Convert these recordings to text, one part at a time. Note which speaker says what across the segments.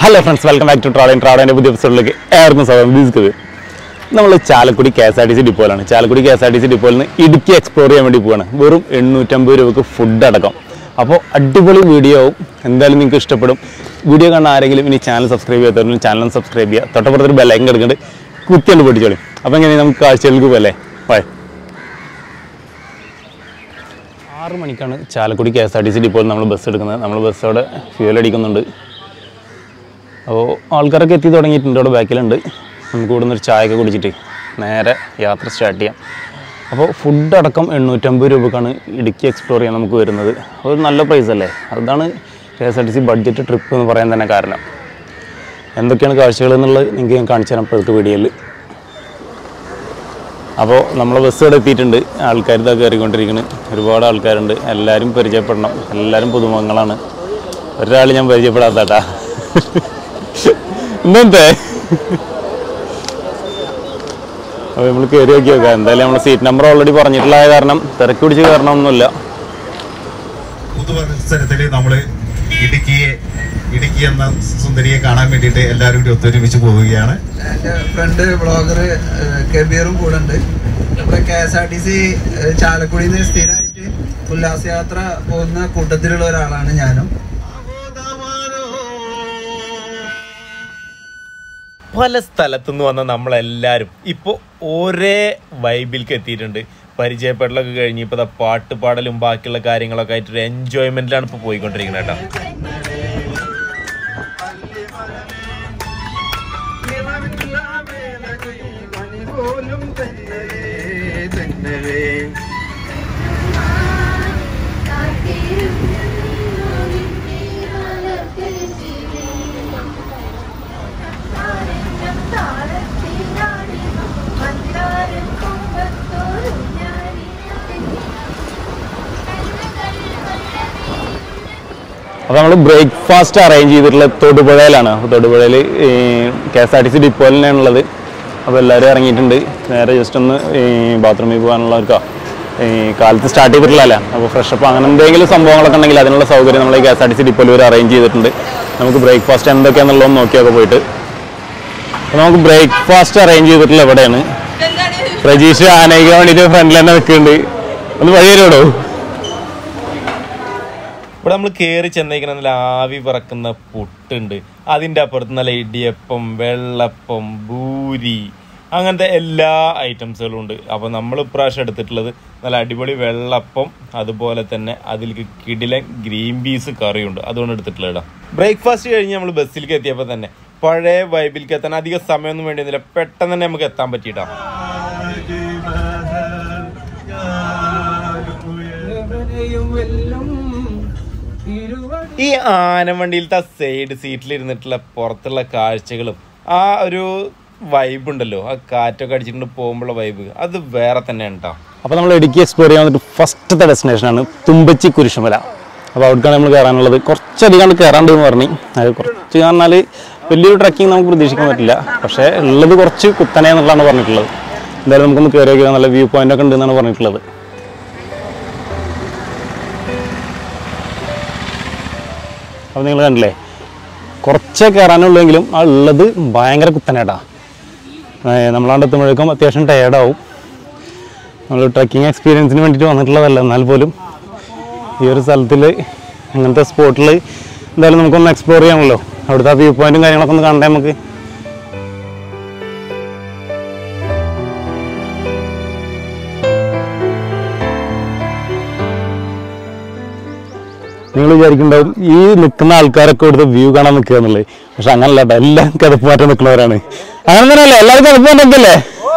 Speaker 1: hello friends welcome back to travel ട്രാവലിൻ്റെ പുതിയ എപ്പിസോഡിലേക്ക് ഏവർക്കും സ്വാഗതം ദിസ്കത് നമ്മൾ Chalakudy K S R T C ഡിപ്പോയിലാണ് Chalakudy K S R T C ഡിപ്പോയിൽ നിന്ന് ഇടുക്കി എക്സ്പ്ലോർ ചെയ്യാൻ വേണ്ടി പോവാണ് വെറും എണ്ണൂറ്റമ്പത് രൂപക്ക് ഫുഡ് അടക്കം അപ്പോൾ അടിപൊളി വീഡിയോ ആവും എന്തായാലും നിങ്ങൾക്ക് ഇഷ്ടപ്പെടും വീഡിയോ കാണാൻ ആരെങ്കിലും ഇനി ചാനൽ സബ്സ്ക്രൈബ് ചെയ്യാത്തവരും ചാനൽ സബ്സ്ക്രൈബ് ചെയ്യുക തൊട്ടപ്പുറത്തൊരു ബെല്ലൈക്കൻ എടുക്കുന്നുണ്ട് കുത്തിയാണ് പൊട്ടിച്ചോളി അപ്പോൾ എങ്ങനെ നമുക്ക് കാഴ്ചകൾക്ക് പോലെ ബൈ ആറ് മണിക്കാണ് Chalakudy K S R T C ഡിപ്പോയിൽ നമ്മൾ ബസ് എടുക്കുന്നത് നമ്മൾ ബസ് അവിടെ ഫ്യൂൽ അടിക്കുന്നുണ്ട് അപ്പോൾ ആൾക്കാരൊക്കെ എത്തി തുടങ്ങിയിട്ടുണ്ട് അവിടെ ബാക്കിലുണ്ട് നമുക്ക് ഇവിടെ നിന്ന് ഒരു ചായയൊക്കെ കുടിച്ചിട്ട് നേരെ യാത്ര സ്റ്റാർട്ട് ചെയ്യാം അപ്പോൾ ഫുഡ് അടക്കം എണ്ണൂറ്റമ്പത് രൂപക്കാണ് ഇടുക്കി എക്സ്പ്ലോർ ചെയ്യാൻ നമുക്ക് വരുന്നത് അത് നല്ല പ്രൈസ് അല്ലേ അതാണ് K S R T C budget trip എന്ന് പറയാൻ തന്നെ കാരണം എന്തൊക്കെയാണ് കാഴ്ചകൾ എന്നുള്ളത് നിങ്ങൾക്ക് ഞാൻ കാണിച്ചു തരാം ഇപ്പോഴത്തെ വീഡിയോയിൽ അപ്പോൾ നമ്മൾ ബസ് ഇവിടെ എത്തിയിട്ടുണ്ട് ആൾക്കാർ ഇതാ കയറിക്കൊണ്ടിരിക്കുന്നത് ഒരുപാട് ആൾക്കാരുണ്ട് എല്ലാവരും പരിചയപ്പെടണം എല്ലാവരും പുതുമുഖങ്ങളാണ് ഒരാൾ ഞാൻ പരിചയപ്പെടാത്താട്ടാ ഇന്നത്തെ അപ്പോൾ നമ്മൾ കയറി നോക്കി നോക്കാം എന്തായാലും നമ്മൾ സീറ്റ് നമ്പർ ഓൾറെഡി പറഞ്ഞിട്ടുള്ള കാരണം തിരക്ക് പിടിച്ച് കയറണമൊന്നുമില്ല
Speaker 2: പുതുവത്സരത്തില് നമ്മള് ഇടുക്കിയെ ഇടുക്കി എന്ന സുന്ദരിയെ കാണാൻ വേണ്ടിയിട്ട് എല്ലാവരും കൂടി ഒത്തൊരുമിച്ച് പോവുകയാണ്
Speaker 3: എന്റെ ഫ്രണ്ട് ബ്ലോഗർ കബീറും കൂടെ ഉണ്ട് നമ്മുടെ K S R T C ചാലക്കുടിയിൽ നിന്ന് സ്ഥിരമായിട്ട് ഉല്ലാസയാത്ര പോകുന്ന കൂട്ടത്തിലുള്ള ഒരാളാണ് ഞാനും
Speaker 4: പല സ്ഥലത്തുനിന്ന് വന്ന നമ്മളെല്ലാവരും ഇപ്പോൾ ഒരേ വൈബിലേക്ക് എത്തിയിട്ടുണ്ട് പരിചയപ്പെടലൊക്കെ കഴിഞ്ഞ് ഇപ്പോൾ ദാ പാട്ട് പാടലും ബാക്കിയുള്ള കാര്യങ്ങളൊക്കെ ആയിട്ടൊരു എൻജോയ്മെന്റിലാണ് ഇപ്പോൾ പോയിക്കൊണ്ടിരിക്കുന്നത് കേട്ടോ
Speaker 1: അപ്പോൾ നമ്മൾ ബ്രേക്ക്ഫാസ്റ്റ് അറേഞ്ച് ചെയ്തിട്ടുള്ളത് തൊടുപുഴയിലാണ് അപ്പോൾ തൊടുപുഴയിൽ K S R T C ഡിപ്പോയിൽ തന്നെയാണ് ഉള്ളത് അപ്പോൾ എല്ലാവരും ഇറങ്ങിയിട്ടുണ്ട് നേരെ ജസ്റ്റ് ഒന്ന് ബാത്റൂമിൽ പോകാനുള്ളവർക്കോ ഈ കാലത്ത് സ്റ്റാർട്ട് ചെയ്തിട്ടുള്ളതല്ല അപ്പോൾ ഫ്രഷ് അപ്പ് അങ്ങനെ എന്തെങ്കിലും സംഭവങ്ങളൊക്കെ ഉണ്ടെങ്കിൽ അതിനുള്ള സൗകര്യം നമ്മൾ K S R T C ഡിപ്പോയിൽ ഒരു അറേഞ്ച് ചെയ്തിട്ടുണ്ട് നമുക്ക് ബ്രേക്ക്ഫാസ്റ്റ് എന്തൊക്കെയാണെന്നുള്ളതെന്ന് നോക്കിയൊക്കെ പോയിട്ട് അപ്പോൾ നമുക്ക് ബ്രേക്ക്ഫാസ്റ്റ് അറേഞ്ച് ചെയ്തിട്ടുള്ള എവിടെയാണ് പ്രജീഷ് ആനയിക്കാൻ വേണ്ടിയിട്ട് ഫ്രണ്ടിൽ തന്നെ നിൽക്കുന്നുണ്ട് ഒന്ന് വഴി തരുമോ
Speaker 4: ഇവിടെ നമ്മൾ കയറി ചെന്നേക്കുന്ന നല്ല ആവി പറക്കുന്ന പുട്ടുണ്ട് അതിൻ്റെ അപ്പുറത്ത് നല്ല ഇടിയപ്പം വെള്ളപ്പം ബൂരി അങ്ങനത്തെ എല്ലാ ഐറ്റംസുകളും ഉണ്ട് അപ്പോൾ നമ്മൾ ഇപ്രാവശ്യം എടുത്തിട്ടുള്ളത് നല്ല അടിപൊളി വെള്ളപ്പം അതുപോലെ തന്നെ അതിലേക്ക് കിടിലൻ ഗ്രീൻ പീസ് കറിയുണ്ട് അതുകൊണ്ട് എടുത്തിട്ടുള്ളത് ബ്രേക്ക്ഫാസ്റ്റ് കഴിഞ്ഞ് നമ്മൾ ബസ്സിലേക്ക് എത്തിയപ്പോൾ തന്നെ പഴയ വൈബിലേക്ക് എത്താൻ അധികം സമയമൊന്നും വേണ്ടിയിരുന്നില്ല പെട്ടെന്ന് തന്നെ നമുക്ക് എത്താൻ പറ്റിയിട്ടാ ഈ ആനവണ്ടിയിലത്തെ സൈഡ് സീറ്റിൽ ഇരുന്നിട്ടുള്ള പുറത്തുള്ള കാഴ്ചകളും ആ ഒരു വൈബ് ഉണ്ടല്ലോ ആ കാറ്റൊക്കെ അടിച്ചിട്ട് പോകുമ്പോഴുള്ള വൈബ് അത് വേറെ തന്നെ ഉണ്ടോ
Speaker 1: അപ്പോൾ നമ്മൾ ഇടുക്കി എക്സ്പ്ലോർ ചെയ്യാൻ വന്നിട്ട് ഫസ്റ്റത്തെ ഡെസ്റ്റിനേഷനാണ് തുമ്പച്ചി കുരിശുമല അപ്പോൾ അവിടേക്കാണ് നമ്മൾ കയറാനുള്ളത് കുറച്ചധികം കയറാണ്ട് എന്ന് പറഞ്ഞു അത് കുറച്ച് പറഞ്ഞാൽ വലിയൊരു ട്രക്കിംഗ് നമുക്ക് പ്രതീക്ഷിക്കാൻ പറ്റില്ല പക്ഷേ ഉള്ളത് കുറച്ച് കുത്തനെ എന്നുള്ളതാണ് പറഞ്ഞിട്ടുള്ളത് എന്തായാലും നമുക്കൊന്ന് കയറി നോക്കിയാൽ നല്ല വ്യൂ പോയിന്റ് ഒക്കെ ഉണ്ടെന്നാണ് പറഞ്ഞിട്ടുള്ളത് അപ്പോൾ നിങ്ങൾ കണ്ടില്ലേ കുറച്ചേ കയറാനുള്ളെങ്കിലും ആ ഉള്ളത് ഭയങ്കര കുത്തനേട്ടാ നമ്മളാണ്ട് എത്തുമ്പോഴേക്കും അത്യാവശ്യം ടയേർഡാവും നമ്മൾ ട്രക്കിംഗ് എക്സ്പീരിയൻസിന് വേണ്ടിയിട്ട് വന്നിട്ടുള്ളതല്ല എന്നാൽ പോലും ഈ ഒരു സ്ഥലത്തിൽ അങ്ങനത്തെ സ്പോട്ടിൽ എന്തായാലും നമുക്കൊന്ന് എക്സ്പ്ലോർ ചെയ്യാമല്ലോ അവിടുത്തെ വ്യൂ പോയിന്റും കാര്യങ്ങളൊക്കെ ഒന്ന് കണ്ടേ നമുക്ക് നിങ്ങൾ വിചാരിക്കുന്നുണ്ടാവും ഈ നിൽക്കുന്ന ആൾക്കാരൊക്കെ ഇവിടുത്തെ വ്യൂ കാണാൻ നിൽക്കുക എന്നുള്ളത് പക്ഷെ അങ്ങനല്ല കേട്ടോ എല്ലാം കിതപ്പ് മാറ്റം നിൽക്കുന്നവരാണ് അങ്ങനെ തന്നെയല്ലേ എല്ലാവരും കിതപ്പ് മാറ്റല്ലേ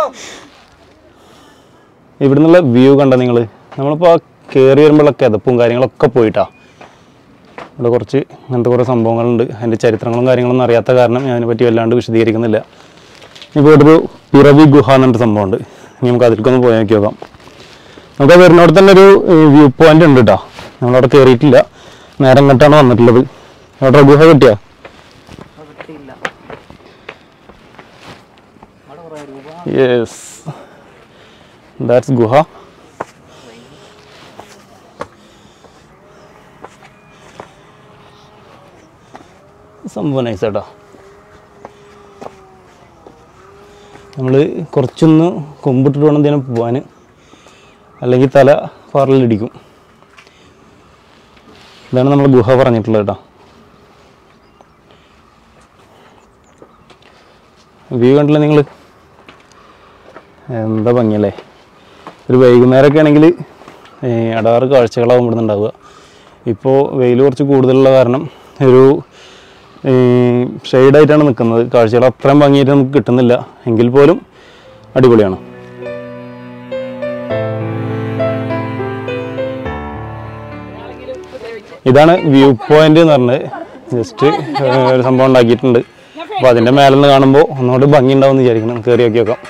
Speaker 1: ഇവിടെ നിന്നുള്ള വ്യൂ കണ്ട നിങ്ങൾ നമ്മളിപ്പോൾ കയറി വരുമ്പോഴുള്ള കിതപ്പും കാര്യങ്ങളൊക്കെ പോയിട്ടാ ഇവിടെ കുറച്ച് അങ്ങനത്തെ കുറേ സംഭവങ്ങളുണ്ട് അതിൻ്റെ ചരിത്രങ്ങളും കാര്യങ്ങളൊന്നും അറിയാത്ത കാരണം ഞാൻ അതിനെപ്പറ്റി വല്ലാണ്ട് വിശദീകരിക്കുന്നില്ല ഇപ്പോൾ ഇവിടെ ഒരു പിറവി ഗുഹ എന്നൊരു സംഭവമുണ്ട് ഇനി നമുക്ക് അതിലേക്കൊന്ന് പോയി നോക്കി നോക്കാം നമുക്ക് ആ വരുന്നവിടെ തന്നെ ഒരു വ്യൂ പോയിന്റ് ഉണ്ട് കേട്ടോ നമ്മളവിടെ കയറിയിട്ടില്ല നേരെ ഇങ്ങോട്ടാണ് വന്നിട്ടുള്ളത് അവിടെ ഗുഹ കിട്ടിയാ യെസ് ദാറ്റ്സ് ഗുഹ സംഭവം നൈസ് കേട്ടോ നമ്മൾ കുറച്ചൊന്ന് കൊമ്പിട്ടിട്ട് വേണം ഇതിനെ പോവാൻ അല്ലെങ്കിൽ തല പാറലിടിക്കും ഇതാണ് നമ്മൾ ഗുഹ പറഞ്ഞിട്ടുള്ളത് കേട്ടോ വ്യൂ കണ്ടില്ല നിങ്ങൾ എന്താ ഭംഗിയല്ലേ ഒരു വൈകുന്നേരമൊക്കെ ആണെങ്കിൽ അടാറ് കാഴ്ചകളാവും ഇവിടുന്ന് ഉണ്ടാവുക ഇപ്പോൾ വെയിൽ കുറച്ച് കൂടുതലുള്ള കാരണം ഒരു ഷെയ്ഡായിട്ടാണ് നിൽക്കുന്നത് കാഴ്ചകൾ അത്രയും ഭംഗിയായിട്ട് നമുക്ക് കിട്ടുന്നില്ല എങ്കിൽ പോലും അടിപൊളിയാണ് ഇതാണ് വ്യൂ പോയിന്റ് എന്ന് പറഞ്ഞത് ജസ്റ്റ് ഒരു സംഭവം ഉണ്ടാക്കിയിട്ടുണ്ട് അപ്പോൾ അതിൻ്റെ മേലെ നിന്ന് കാണുമ്പോൾ ഒന്നുകൂടി ഭംഗി ഉണ്ടാവും എന്ന് വിചാരിക്കണം കയറി നോക്കി നോക്കാം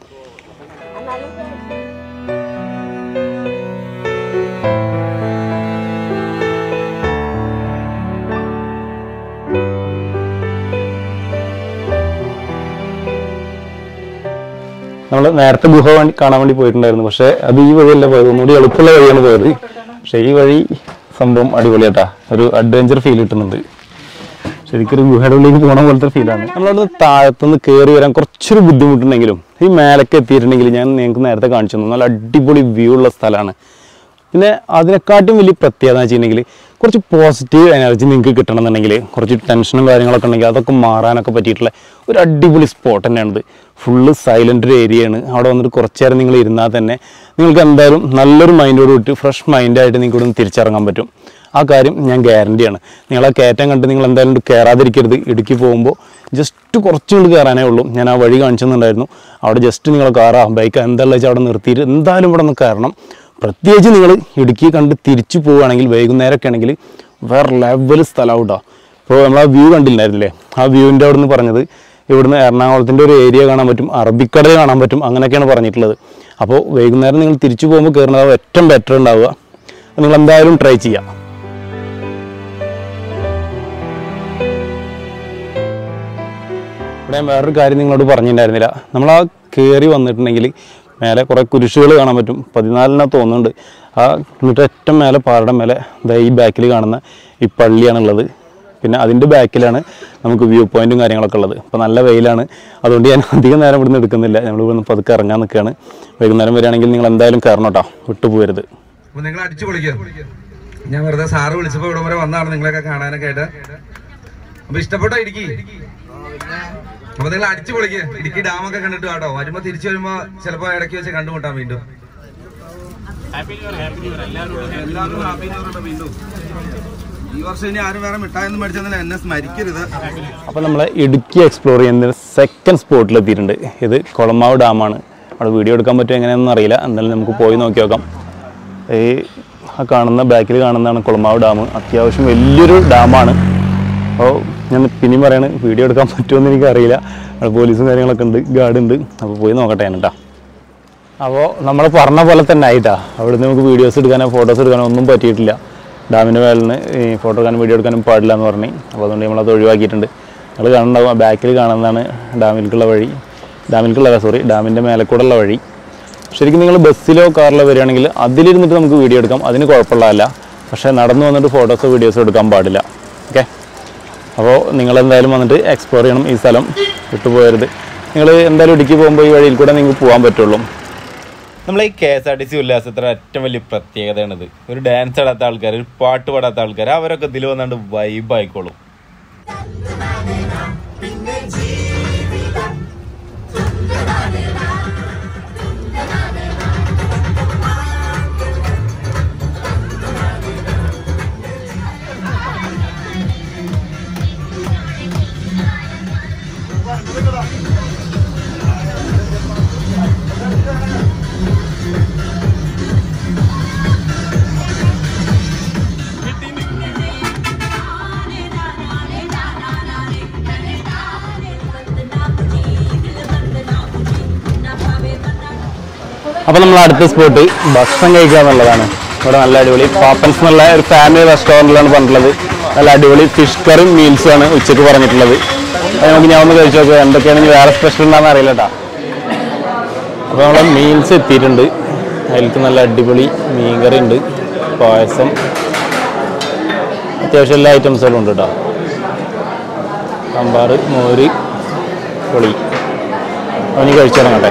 Speaker 1: നമ്മൾ നേരത്തെ ഗുഹ വേണ്ടി കാണാൻ വേണ്ടി പോയിട്ടുണ്ടായിരുന്നു പക്ഷേ അത് ഈ വഴിയല്ല പോയത് ഒന്നുകൂടി എളുപ്പമുള്ള വഴിയാണ് പോയത് പക്ഷേ ഈ വഴി സംഭവം അടിപൊളിയാട്ടാ ഒരു അഡ്വഞ്ചർ ഫീൽ കിട്ടുന്നുണ്ട് ശരിക്കും ഒരു ഗുഹയുടെ ഉള്ളിലേക്ക് പോണ പോലത്തെ ഫീലാണ് നമ്മളവിടെ താഴത്തുനിന്ന് കയറി വരാൻ കുറച്ചൊരു ബുദ്ധിമുട്ടുണ്ടെങ്കിലും ഈ മേലക്ക് എത്തിയിട്ടുണ്ടെങ്കിൽ ഞാൻ നിങ്ങൾക്ക് നേരത്തെ കാണിച്ചു തന്നു നല്ല അടിപൊളി വ്യൂ ഉള്ള സ്ഥലമാണ് പിന്നെ അതിനെക്കാട്ടും വലിയ പ്രത്യേകത എന്ന് വെച്ചിട്ടുണ്ടെങ്കിൽ കുറച്ച് പോസിറ്റീവ് എനർജി നിങ്ങൾക്ക് കിട്ടണമെന്നുണ്ടെങ്കിൽ കുറച്ച് ടെൻഷനും കാര്യങ്ങളൊക്കെ ഉണ്ടെങ്കിൽ അതൊക്കെ മാറാനൊക്കെ പറ്റിയിട്ടുള്ള ഒരു അടിപൊളി സ്പോട്ട് തന്നെയാണിത് ഫുള്ള് സൈലൻ്റ് ഒരു ഏരിയയാണ് അവിടെ വന്നിട്ട് കുറച്ച് നേരം നിങ്ങൾ ഇരുന്നാൽ തന്നെ നിങ്ങൾക്ക് എന്തായാലും നല്ലൊരു മൈൻഡോട് വിട്ട് ഫ്രഷ് മൈൻഡായിട്ട് നിങ്ങൾക്ക് ഇവിടെ നിന്ന് തിരിച്ചിറങ്ങാൻ പറ്റും ആ കാര്യം ഞാൻ ഗ്യാരണ്ടിയാണ് നിങ്ങൾ ആ കയറ്റം കണ്ട് നിങ്ങൾ എന്തായാലും കയറാതിരിക്കരുത് ഇടുക്കി പോകുമ്പോൾ ജസ്റ്റ് കുറച്ചുകൊണ്ട് കയറാനേ ഉള്ളൂ ഞാൻ ആ വഴി കാണിച്ചെന്നുണ്ടായിരുന്നു അവിടെ ജസ്റ്റ് നിങ്ങൾ കാറാ ബൈക്ക് എന്താണെന്ന് വെച്ചാൽ അവിടെ നിർത്തിയിട്ട് എന്തായാലും ഇവിടെ നിന്ന് കയറണം പ്രത്യേകിച്ച് നിങ്ങൾ ഇടുക്കി കണ്ട് തിരിച്ചു പോവുകയാണെങ്കിൽ വൈകുന്നേരമൊക്കെ ആണെങ്കിൽ വേറെ ലെവൽ സ്ഥലം കേട്ടോ ഇപ്പോൾ നമ്മൾ ആ വ്യൂ കണ്ടില്ലായിരുന്നില്ലേ ആ വ്യൂവിൻ്റെ അവിടെ നിന്ന് പറഞ്ഞത് ഇവിടുന്ന് എറണാകുളത്തിൻ്റെ ഒരു ഏരിയ കാണാൻ പറ്റും അറബിക്കടൽ കാണാൻ പറ്റും അങ്ങനെയൊക്കെയാണ് പറഞ്ഞിട്ടുള്ളത് അപ്പോൾ വൈകുന്നേരം നിങ്ങൾ തിരിച്ചു പോകുമ്പോൾ കയറുന്നത് ഏറ്റവും ബെറ്റർ ഉണ്ടാവുക നിങ്ങൾ എന്തായാലും ട്രൈ ചെയ്യാം ഇവിടെ ഞാൻ വേറൊരു കാര്യം നിങ്ങളോട് പറഞ്ഞിട്ടുണ്ടായിരുന്നില്ല നമ്മൾ ആ കയറി വന്നിട്ടുണ്ടെങ്കിൽ മേലെ കുറേ കുരിശുകൾ കാണാൻ പറ്റും പതിനാലിനാ തോന്നുന്നുണ്ട് ആ എന്നിട്ട് ഏറ്റവും മേലെ പാറയുടെ മേലെ ദാ ഈ ബാക്കിൽ കാണുന്ന ഈ പള്ളിയാണുള്ളത് പിന്നെ അതിൻ്റെ ബാക്കിലാണ് നമുക്ക് വ്യൂ പോയിന്റും കാര്യങ്ങളൊക്കെ ഉള്ളത് അപ്പോൾ നല്ല വെയിലാണ് അതുകൊണ്ട് ഞാൻ അധികം നേരം ഇവിടുന്ന് എടുക്കുന്നില്ല നമ്മൾ ഇവിടുന്ന് പതുക്കെ ഇറങ്ങാൻ നിൽക്കുകയാണ് വൈകുന്നേരം വരികയാണെങ്കിൽ നിങ്ങൾ എന്തായാലും കയറണം കേട്ടോ വിട്ടുപോകരുത്
Speaker 3: അപ്പൊ നിങ്ങൾ അടിച്ചു പൊളിക്കുക ഞാൻ വെറുതെ സാറ് വിളിച്ചപ്പോ ഇവിടെ വരെ വന്നാണ് നിങ്ങളൊക്കെ കാണാനൊക്കെ ആയിട്ട് അപ്പൊ ഇഷ്ടപ്പെട്ടോ ഇടുക്കി അപ്പൊ നിങ്ങൾ അടിച്ചു പൊളിക്കുക ഇടുക്കി ഡാമൊക്കെ കണ്ടിട്ട് കേട്ടോ വരുമ്പോ തിരിച്ചു വരുമ്പോ ചിലപ്പോ ഇടയ്ക്ക് വെച്ച് കണ്ടുമുട്ടാം വീണ്ടും എല്ലാവർക്കും happy new year വീണ്ടും ഈ വർഷം ഇനി ആരും വേറെ മിഠായൊന്നും മേടിച്ചെന്നില്ല എന്നെ സ്മരിക്കരുത്
Speaker 1: അപ്പോൾ നമ്മൾ ഇടുക്കി എക്സ്പ്ലോർ ചെയ്യുന്ന സെക്കൻഡ് സ്പോട്ടിൽ എത്തിയിട്ടുണ്ട് ഇത് കുളമാവ് ഡാമാണ് അവിടെ വീഡിയോ എടുക്കാൻ പറ്റുമോ എങ്ങനെയാണെന്ന് അറിയില്ല എന്തായാലും നമുക്ക് പോയി നോക്കി നോക്കാം ഈ ആ കാണുന്ന ബാക്കിൽ കാണുന്നതാണ് കുളമാവ് ഡാം അത്യാവശ്യം വലിയൊരു ഡാമാണ് അപ്പോൾ ഞാൻ പിന്നെയും പറയാണ് വീഡിയോ എടുക്കാൻ പറ്റുമെന്ന് എനിക്കറിയില്ല അവിടെ പോലീസും കാര്യങ്ങളൊക്കെ ഉണ്ട് ഗാർഡ് ഉണ്ട് അപ്പോൾ പോയി നോക്കട്ടെ ഞാൻ കേട്ടോ അപ്പോൾ നമ്മൾ പറഞ്ഞ പോലെ തന്നെ ആയിട്ടാ അവിടുന്ന് നമുക്ക് വീഡിയോസ് എടുക്കാനോ ഫോട്ടോസ് എടുക്കാനോ ഒന്നും പറ്റിയിട്ടില്ല ഡാമിൻ്റെ മേലിൽ നിന്ന് ഈ ഫോട്ടോ എടുക്കാനും വീഡിയോ എടുക്കാനും പാടില്ല എന്ന് പറഞ്ഞു അപ്പോൾ അതുകൊണ്ട് നമ്മളത് ഒഴിവാക്കിയിട്ടുണ്ട് നിങ്ങൾ കാണുന്നുണ്ടാവും ബാക്കിൽ കാണുന്നതാണ് ഡാമിലേക്കുള്ള വഴി ഡാമിലേക്കുള്ള സോറി ഡാമിൻ്റെ മേലെക്കൂടെയുള്ള വഴി ശരിക്കും നിങ്ങൾ ബസ്സിലോ കാറിലോ വരികയാണെങ്കിൽ അതിലിരുന്നിട്ട് നമുക്ക് വീഡിയോ എടുക്കാം അതിന് കുഴപ്പമുള്ളതല്ല പക്ഷേ നടന്നു വന്നിട്ട് ഫോട്ടോസോ വീഡിയോസോ എടുക്കാൻ പാടില്ല ഓക്കെ അപ്പോൾ നിങ്ങൾ എന്തായാലും വന്നിട്ട് എക്സ്പ്ലോർ ചെയ്യണം ഈ സ്ഥലം വിട്ടുപോകരുത് നിങ്ങൾ എന്തായാലും ഇടുക്കി പോകുമ്പോൾ ഈ വഴിയിൽ കൂടെ നിങ്ങൾക്ക് പോകാൻ പറ്റുള്ളൂ
Speaker 4: നമ്മളെ ഈ K S R T C ഉല്ലാസത്തിന് ഏറ്റവും വലിയ പ്രത്യേകതയാണിത് ഒരു ഡാൻസ് ആടാത്ത ആൾക്കാർ ഒരു പാട്ട് പാടാത്ത ആൾക്കാർ അവരൊക്കെ ഇതിൽ വന്നാണ്ട് വൈബ് ആയിക്കോളും
Speaker 1: അപ്പോൾ നമ്മൾ അടുത്ത സ്പോട്ട് ഭക്ഷണം കഴിക്കുക എന്നുള്ളതാണ് ഇവിടെ നല്ല അടിപൊളി പാപ്പൻസ് എന്നുള്ള ഒരു ഫാമിലി റെസ്റ്റോറൻറ്റിലാണ് പറഞ്ഞിട്ടുള്ളത് നല്ല അടിപൊളി ഫിഷ് കറിയും മീൽസും ആണ് ഉച്ചയ്ക്ക് പറഞ്ഞിട്ടുള്ളത് അത് നമുക്ക് ഞാൻ ഒന്ന് കഴിച്ചു നോക്കുക എന്തൊക്കെയാണ് ഇനി വേറെ സ്പെഷ്യൽ ഉണ്ടാകുന്ന അറിയില്ല കേട്ടോ അപ്പോൾ നമ്മളെ മീൽസ് എത്തിയിട്ടുണ്ട് അതിലേക്ക് നല്ല അടിപൊളി മീൻകറി ഉണ്ട് പായസം അത്യാവശ്യം എല്ലാ ഐറ്റംസുകളും ഉണ്ട് കേട്ടോ സാമ്പാർ മോര് പൊളി അവന് കഴിച്ചിറങ്ങട്ടെ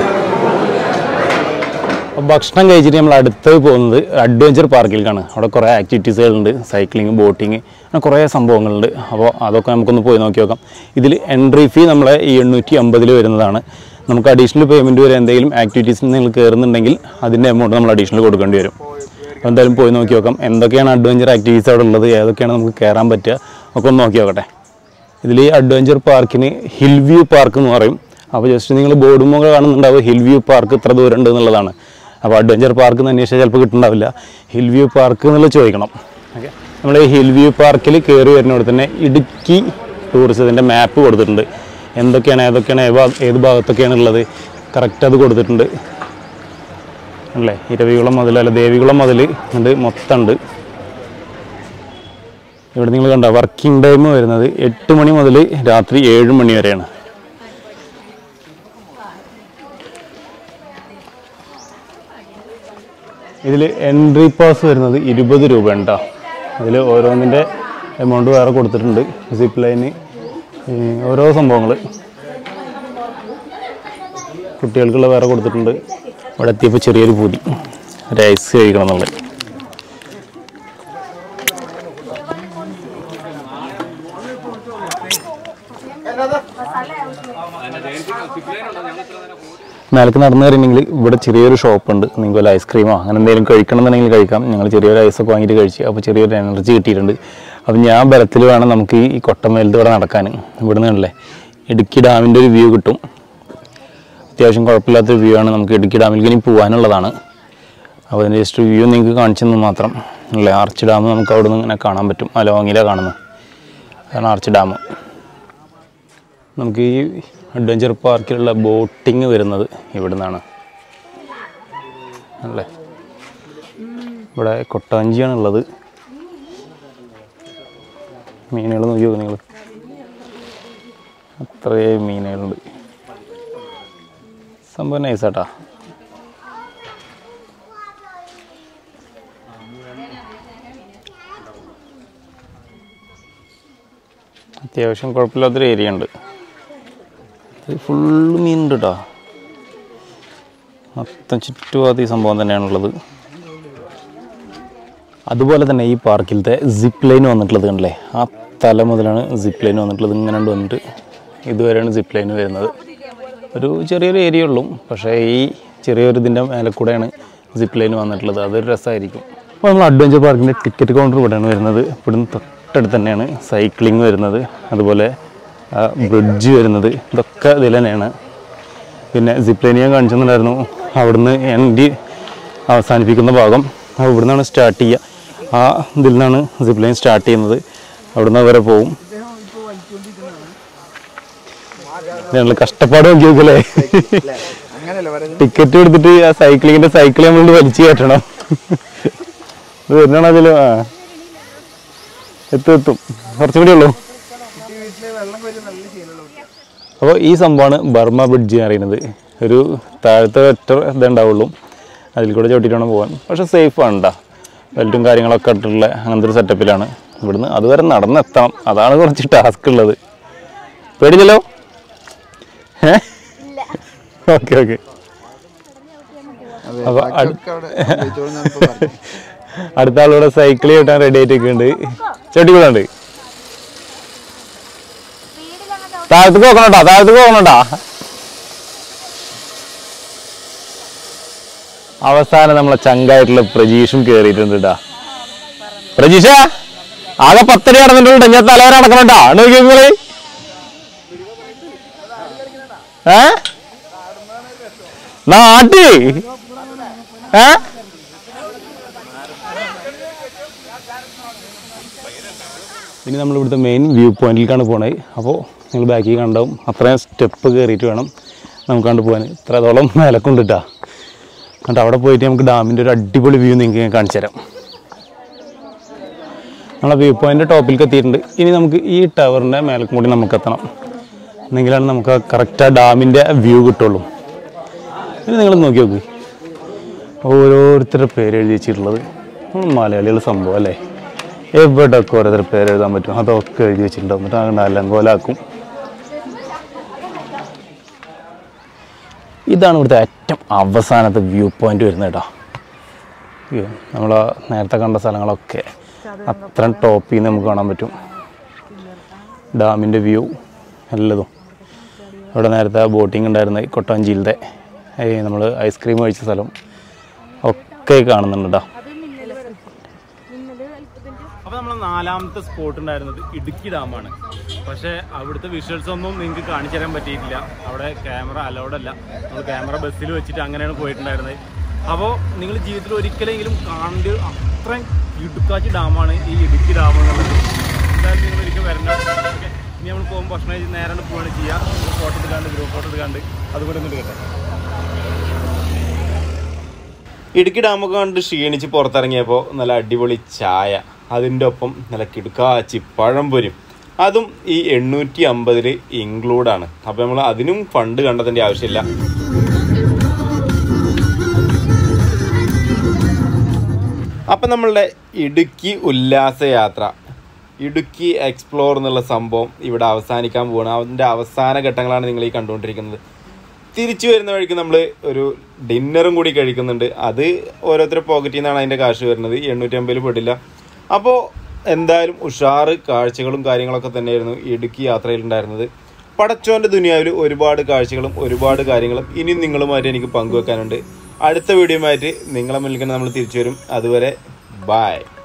Speaker 1: അപ്പോൾ ഭക്ഷണം കഴിച്ചിട്ട് നമ്മൾ അടുത്ത് പോകുന്നത് അഡ്വഞ്ചർ പാർക്കിലേക്കാണ് അവിടെ കുറേ ആക്ടിവിറ്റീസുകളുണ്ട് സൈക്ലിംഗ് ബോട്ടിങ് അങ്ങനെ കുറേ സംഭവങ്ങളുണ്ട് അപ്പോൾ അതൊക്കെ നമുക്കൊന്ന് പോയി നോക്കി നോക്കാം ഇതിൽ എൻട്രി ഫീ നമ്മളെ ഈ എണ്ണൂറ്റി അമ്പതിൽ വരുന്നതാണ് നമുക്ക് അഡീഷണൽ പേയ്മെൻറ്റ് വരെ എന്തെങ്കിലും ആക്ടിവിറ്റീസിൽ നിങ്ങൾ കയറുന്നുണ്ടെങ്കിൽ അതിൻ്റെ എമൗണ്ട് നമ്മൾ അഡീഷണൽ കൊടുക്കേണ്ടി വരും അപ്പോൾ എന്തായാലും പോയി നോക്കി നോക്കാം എന്തൊക്കെയാണ് അഡ്വഞ്ചർ ആക്ടിവിറ്റീസ് അവിടെ ഉള്ളത് ഏതൊക്കെയാണ് നമുക്ക് കയറാൻ പറ്റുക ഒക്കെ ഒന്ന് നോക്കി നോക്കട്ടെ ഇതിൽ ഈ അഡ്വഞ്ചർ പാർക്കിന് ഹിൽ വ്യൂ പാർക്ക് എന്ന് പറയും അപ്പോൾ ജസ്റ്റ് നിങ്ങൾ ബോർഡുമൊക്കെ കാണുന്നുണ്ടാവും ഹിൽ വ്യൂ പാർക്ക് ഇത്ര ദൂരം ഉണ്ട് എന്നുള്ളതാണ് അപ്പോൾ അഡ്വഞ്ചർ പാർക്ക് എന്ന് അന്വേഷിച്ചാൽ ചിലപ്പോൾ കിട്ടുന്നുണ്ടാവില്ല ഹിൽ വ്യൂ പാർക്ക് എന്നുള്ളത് ചോദിക്കണം ഓക്കെ നമ്മൾ ഈ ഹിൽ വ്യൂ പാർക്കിൽ കയറി വരുന്നവിടെ തന്നെ ഇടുക്കി ടൂറിസത്തിൻ്റെ മാപ്പ് കൊടുത്തിട്ടുണ്ട് എന്തൊക്കെയാണ് ഏതൊക്കെയാണ് ഏത് ഭാ- ഏത് ഭാഗത്തൊക്കെയാണ് ഉള്ളത് കറക്റ്റ് അത് കൊടുത്തിട്ടുണ്ട് അല്ലേ ഇരവികുളം മുതൽ അല്ല ദേവികുളം മുതൽ ഉണ്ട് മൊത്തം ഉണ്ട് ഇവിടെ നിങ്ങൾ കണ്ട വർക്കിംഗ് ടൈം വരുന്നത് എട്ട് മണി മുതൽ രാത്രി ഏഴ് മണി വരെയാണ് ഇതിൽ എൻട്രി പാസ് വരുന്നത് ഇരുപത് രൂപ ഉണ്ടോ അതിൽ ഓരോന്നിൻ്റെ എമൗണ്ട് വേറെ കൊടുത്തിട്ടുണ്ട് സിപ്പ് ലൈന് ഓരോ സംഭവങ്ങൾ കുട്ടികൾക്കുള്ള വേറെ കൊടുത്തിട്ടുണ്ട് ഇവിടെ എത്തിയപ്പോൾ ചെറിയൊരു പൂതി ഒരു ഐസ് കഴിക്കണം എന്നുള്ളത് മേലേക്ക് നടന്നു കയറിയിട്ടുണ്ടെങ്കിൽ ഇവിടെ ചെറിയൊരു ഷോപ്പുണ്ട് നിങ്ങൾക്ക് വല്ല ഐസ്ക്രീമോ അങ്ങനെ എന്തെങ്കിലും കഴിക്കണം എന്നുണ്ടെങ്കിൽ കഴിക്കാം ഞങ്ങൾ ചെറിയൊരു ഐസൊക്കെ വാങ്ങിയിട്ട് കഴിച്ച് അപ്പോൾ ചെറിയൊരു എനർജി കിട്ടിയിട്ടുണ്ട് അപ്പോൾ ഞാൻ ബലത്തിൽ വേണം നമുക്ക് ഈ കൊട്ടമേലത്ത് ഇവിടെ നടക്കാൻ ഇവിടെ നിന്നല്ലേ ഇടുക്കി ഡാമിൻ്റെ ഒരു വ്യൂ കിട്ടും അത്യാവശ്യം കുഴപ്പമില്ലാത്തൊരു വ്യൂ ആണ് നമുക്ക് ഇടുക്കി ഡാമിലേക്ക് ഇനി പോകാനുള്ളതാണ് അപ്പോൾ അതിൻ്റെ ജസ്റ്റ് വ്യൂ നിങ്ങൾക്ക് കാണിച്ചു തന്നു മാത്രം അല്ലേ ആർച്ച് ഡാം നമുക്ക് അവിടെ നിന്ന് ഇങ്ങനെ കാണാൻ പറ്റും ആ ലോങ്ങിലാണ് കാണുന്നത് അതാണ് ആർച്ച് ഡാം നമുക്ക് ഈ അഡ്വഞ്ചർ പാർക്കിലുള്ള ബോട്ടിങ് വരുന്നത് ഇവിടെ നിന്നാണ് അല്ലേ ഇവിടെ കൊട്ടാഞ്ചിയാണ് ഉള്ളത് മീനുകൾ നോക്കി നോക്ക് നിങ്ങൾ അത്രയും മീനുകളുണ്ട് സംഭവം നൈസാട്ടാ അത്യാവശ്യം കുഴപ്പമില്ലാത്തൊരു ഏരിയ ഉണ്ട് ഇത് ഫുള്ള് മീനുണ്ട് കേട്ടോ മൊത്തം ചുറ്റുപാട് ഈ സംഭവം തന്നെയാണുള്ളത് അതുപോലെ തന്നെ ഈ പാർക്കിലത്തെ സിപ്പ് ലൈൻ വന്നിട്ടുള്ളത് കണ്ടില്ലേ ആ തല മുതലാണ് സിപ്പ് ലൈൻ വന്നിട്ടുള്ളത് ഇങ്ങനെ ഉണ്ട് വന്നിട്ട് ഇതുവരെയാണ് സിപ്പ് ലൈൻ വരുന്നത് ഒരു ചെറിയൊരു ഏരിയ ഉള്ളൂ പക്ഷേ ഈ ചെറിയൊരു ഇതിൻ്റെ മേലെ കൂടെയാണ് സിപ്പ് ലൈൻ വന്നിട്ടുള്ളത് അതൊരു രസമായിരിക്കും അപ്പോൾ നമ്മൾ അഡ്വഞ്ചർ പാർക്കിൻ്റെ ടിക്കറ്റ് കൗണ്ടർ ഇവിടെയാണ് വരുന്നത് ഇവിടുന്ന് തൊട്ടടുത്ത് തന്നെയാണ് സൈക്ലിംഗ് വരുന്നത് അതുപോലെ ബ്രിഡ്ജ് വരുന്നത് ഇതൊക്കെ ഇതിൽ തന്നെയാണ് പിന്നെ സിപ്പ് ലൈൻ ഞാൻ കാണിച്ചിട്ടുണ്ടായിരുന്നു അവിടുന്ന് എൻഡി അവസാനിപ്പിക്കുന്ന ഭാഗം അപ്പോൾ ഇവിടുന്നാണ് സ്റ്റാർട്ട് ചെയ്യുക ആ ഇതിൽ നിന്നാണ് സിപ്പ് ലൈൻ സ്റ്റാർട്ട് ചെയ്യുന്നത് അവിടുന്ന് വരെ പോവും ഞങ്ങൾ കഷ്ടപ്പാട് നോക്കി നോക്കല്ലേ ടിക്കറ്റ് എടുത്തിട്ട് ആ സൈക്ലിങ്ങിന്റെ സൈക്കിൾ നമ്മൾ വലിച്ചു കയറ്റണം ഇത് വരുന്നതാണ് അതിൽ ആ എത്തും എത്തും കുറച്ചും കൂടി ഉള്ളൂ അപ്പോൾ ഈ സംഭവമാണ് ബർമ ബ്രിഡ്ജ് എന്ന് പറയുന്നത് ഒരു താഴത്തെ ഒറ്റ ഇതേ ഉണ്ടാവുള്ളൂ അതിൽ കൂടെ ചവിട്ടിയിട്ട് വേണം പോകാൻ പക്ഷെ സേഫ് ആണ് കേട്ടോ ബെൽറ്റും കാര്യങ്ങളൊക്കെ ഇട്ടിട്ടുള്ള അങ്ങനത്തെ ഒരു സെറ്റപ്പിലാണ് ഇവിടുന്ന് അതുവരെ നടന്നെത്തണം അതാണ് കുറച്ച് ടാസ്ക് ഉള്ളത് പേടിച്ചല്ലോ ഏ ഓക്കെ ഓക്കെ അപ്പോൾ അടുത്ത ആളിവിടെ സൈക്കിൾ ചവിട്ടാൻ റെഡി ആയിട്ട് നിൽക്കുന്നുണ്ട് ചവിട്ടിക്കൂടുണ്ട് താഴത്തേക്ക് നോക്കണോട്ടാ താഴത്തേക്ക് നോക്കണോട്ടാ അവസാനം നമ്മളെ ചങ്കായിട്ടുള്ള പ്രജീഷും കേറിയിട്ടുണ്ട് കേട്ടാ പ്രജീഷ ആകെ പത്തടി നടന്നിട്ടുണ്ട് ഞാൻ തലവരെ നടക്കണട്ടാ നോക്കി നിങ്ങള് ഏ നാട്ടി ഏ ഇനി നമ്മൾ ഇവിടുത്തെ മെയിൻ വ്യൂ പോയിന്റിലേക്കാണ് പോണത് അപ്പോൾ നിങ്ങൾ ബാക്കിൽ കണ്ടാവും അത്രയും സ്റ്റെപ്പ് കയറിയിട്ട് വേണം നമുക്ക് കണ്ടു പോകാൻ ഇത്രത്തോളം മേലക്കൊണ്ടിട്ടാ എന്നിട്ട് അവിടെ പോയിട്ട് നമുക്ക് ഡാമിൻ്റെ ഒരു അടിപൊളി വ്യൂ നിങ്ങൾക്ക് ഞാൻ കാണിച്ചു തരാം നമ്മളെ വ്യൂ പോയിന്റ് ടോപ്പിലേക്ക് എത്തിയിട്ടുണ്ട് ഇനി നമുക്ക് ഈ ടവറിൻ്റെ മേലക്കും കൂടി നമുക്ക് എത്തണം എന്നെങ്കിലാണ് നമുക്ക് കറക്റ്റ് ആ ഡാമിൻ്റെ വ്യൂ കിട്ടുള്ളൂ ഇനി നിങ്ങൾ നോക്കി നോക്ക് ഓരോരുത്തരുടെ പേര് എഴുതി വെച്ചിട്ടുള്ളത് നമ്മൾ മലയാളികൾ സംഭവം അല്ലേ എവിടെയൊക്കെ ഓരോരുത്തർ പേര് എഴുതാൻ പറ്റും അതൊക്കെ എഴുതി വെച്ചിട്ടുണ്ടാവും എന്നിട്ട് അങ്ങനെ അലങ്കോലാക്കും ഇതാണ് ഇവിടുത്തെ ഏറ്റവും അവസാനത്തെ വ്യൂ പോയിന്റ് വരുന്നത് കേട്ടോ വ്യൂ നമ്മൾ നേരത്തെ കണ്ട സ്ഥലങ്ങളൊക്കെ അത്രയും ടോപ്പിൽ നിന്ന് നമുക്ക് കാണാൻ പറ്റും ഡാമിൻ്റെ വ്യൂ എല്ലതും അവിടെ നേരത്തെ ബോട്ടിംഗ് ഉണ്ടായിരുന്നത് കൊട്ടാഞ്ചിയിലത്തെ നമ്മൾ ഐസ്ക്രീം കഴിച്ച സ്ഥലം ഒക്കെ കാണുന്നുണ്ട് കേട്ടോ അപ്പോൾ നമ്മൾ നാലാമത്തെ സ്പോട്ട് ഉണ്ടായിരുന്നത് ഇടുക്കി ഡാമാണ് പക്ഷേ അവിടുത്തെ വിഷ്വൽസ് ഒന്നും നിങ്ങൾക്ക് കാണിച്ചു തരാൻ പറ്റിയിട്ടില്ല അവിടെ ക്യാമറ അലൗഡ് അല്ല നമ്മൾ ക്യാമറ ബസ്സിൽ വെച്ചിട്ട് അങ്ങനെയാണ് പോയിട്ടുണ്ടായിരുന്നത് അപ്പോൾ നിങ്ങൾ ജീവിതത്തിൽ ഒരിക്കലെങ്കിലും കാണേണ്ട അത്രയും ഇടുക്കാച്ചി ഡാമാണ് ഈ ഇടുക്കി ഡാം എന്നുള്ളത് എന്തായാലും നിങ്ങൾ ഒരിക്കൽ വരണം ഓക്കെ ഇനി നമ്മൾ പോകുമ്പോൾ ഭക്ഷണം കഴിച്ച് നേരെ പോവുകയാണ് ചെയ്യുക ഫോട്ടോ എടുക്കാണ്ട് ഗ്രൂപ്പ് ഫോട്ടോ എടുക്കാണ്ട് അതുകൂടെ ഒന്ന് എടുക്കട്ടെ
Speaker 4: ഇടുക്കി ഡാമൊക്കെ കണ്ട് ക്ഷീണിച്ച് പുറത്തിറങ്ങിയപ്പോൾ നല്ല അടിപൊളി ചായ അതിൻ്റെ ഒപ്പം നല്ല കിടുക്കാച്ചി പഴംപൊരും അതും ഈ എണ്ണൂറ്റി അമ്പതിൽ ഇൻക്ലൂഡാണ് അപ്പോൾ നമ്മൾ അതിനും ഫണ്ട് കണ്ടെത്തേണ്ട ആവശ്യമില്ല അപ്പം നമ്മളുടെ ഇടുക്കി ഉല്ലാസയാത്ര ഇടുക്കി എക്സ്പ്ലോർ എന്നുള്ള സംഭവം ഇവിടെ അവസാനിക്കാൻ പോവാണ് അതിൻ്റെ അവസാന ഘട്ടങ്ങളാണ് നിങ്ങൾ ഈ കണ്ടുകൊണ്ടിരിക്കുന്നത് തിരിച്ചു വരുന്ന വഴിക്ക് നമ്മൾ ഒരു ഡിന്നറും കൂടി കഴിക്കുന്നുണ്ട് അത് ഓരോരുത്തരുടെ പോക്കറ്റിൽ നിന്നാണ് അതിൻ്റെ കാശ് വരുന്നത് എണ്ണൂറ്റമ്പതിൽ പെടില്ല അപ്പോൾ എന്തായാലും ഉഷാറ് കാഴ്ചകളും കാര്യങ്ങളൊക്കെ തന്നെയായിരുന്നു ഇടുക്കി യാത്രയിലുണ്ടായിരുന്നത് പടച്ചോൻ്റെ ദുനിയാവിൽ ഒരുപാട് കാഴ്ചകളും ഒരുപാട് കാര്യങ്ങളും ഇനിയും നിങ്ങളുമായിട്ട് എനിക്ക് പങ്കുവെക്കാനുണ്ട് അടുത്ത വീഡിയോയുമായിട്ട് നിങ്ങളെ മുന്നിലേക്ക് നമ്മൾ തിരിച്ചു വരും അതുവരെ ബായ്